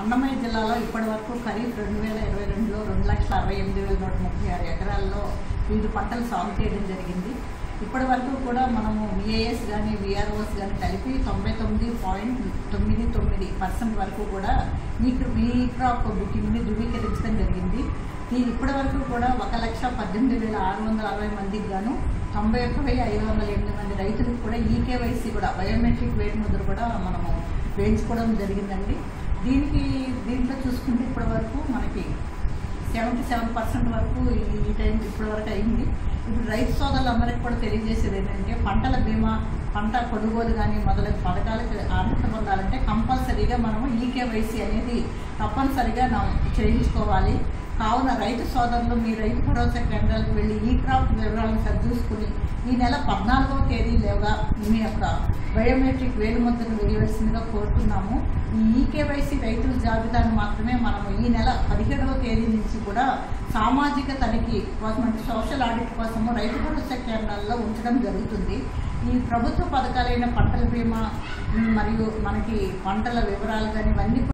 అన్నమయ్య జిల్లాలో ఇప్పటి వరకు ఖరీఫ్ రెండు వేల ఇరవై రెండులో రెండు లక్షల అరవై ఎనిమిది వేల నూట ముప్పై ఆరు ఎకరాల్లో వివిధ పంటలు సాగు చేయడం జరిగింది ఇప్పటి వరకు కూడా మనము విఏఎస్ కానీ విఆర్ఓస్ కానీ కలిపి తొంభై తొమ్మిది పాయింట్ తొమ్మిది తొమ్మిది పర్సెంట్ వరకు కూడా ఈ ఈ క్రాప్ బుకింగ్ని ధృవీకరించడం జరిగింది దీని ఇప్పటి వరకు కూడా ఒక లక్ష పద్దెనిమిది వేల ఆరు వందల అరవై మందికి గాను తొంభై ఒక్క వెయ్యి ఐదు వందల ఎనిమిది మంది రైతులకు కూడా ఈకేవైసీ కూడా బయోమెట్రిక్ వేడి ముద్ర కూడా మనము వేయించుకోవడం జరిగిందండి దీనికి దీంట్లో చూసుకుంటే ఇప్పటి వరకు మనకి సెవెంటీ సెవెన్ పర్సెంట్ వరకు ఈ- ఈ టైం ఇప్పటి వరకు అయింది ఇప్పుడు రైతు సోదరులందరికీ కూడా తెలియజేసేది ఏంటంటే పంటల బీమా పంట కొనుగోలు కానీ మొదలగు పథకాలకు అర్హత పొందాలంటే కంపల్సరీగా మనము ఈకేవైసీ అనేది తప్పనిసరిగా నా చేయించుకోవాలి కావున రైతు సోదరులు మీ రైతు భరోసా కేంద్రాలకు వెళ్ళి ఈ క్రాప్ వివరాలను సరిచూసుకుని ఈ నెల పద్నాలుగవ తేదీలోగా మీ యొక్క బయోమెట్రిక్ వేలిముద్రను వేయవలసిందిగా కోరుతున్నాము ఈ ఈకేవైసీ రైతుల జాబితాను మాత్రమే మనము ఈ నెల పదిహేడవ తేదీ నుంచి కూడా సామాజిక తనిఖీ కోసం అంటే సోషల్ ఆడిట్ కోసము రైతు భరోసా కేంద్రాల్లో ఉంచడం జరుగుతుంది ఈ ప్రభుత్వ పథకాలైన పంటల బీమా మరియు మనకి పంటల వివరాలు కానీ ఇవన్నీ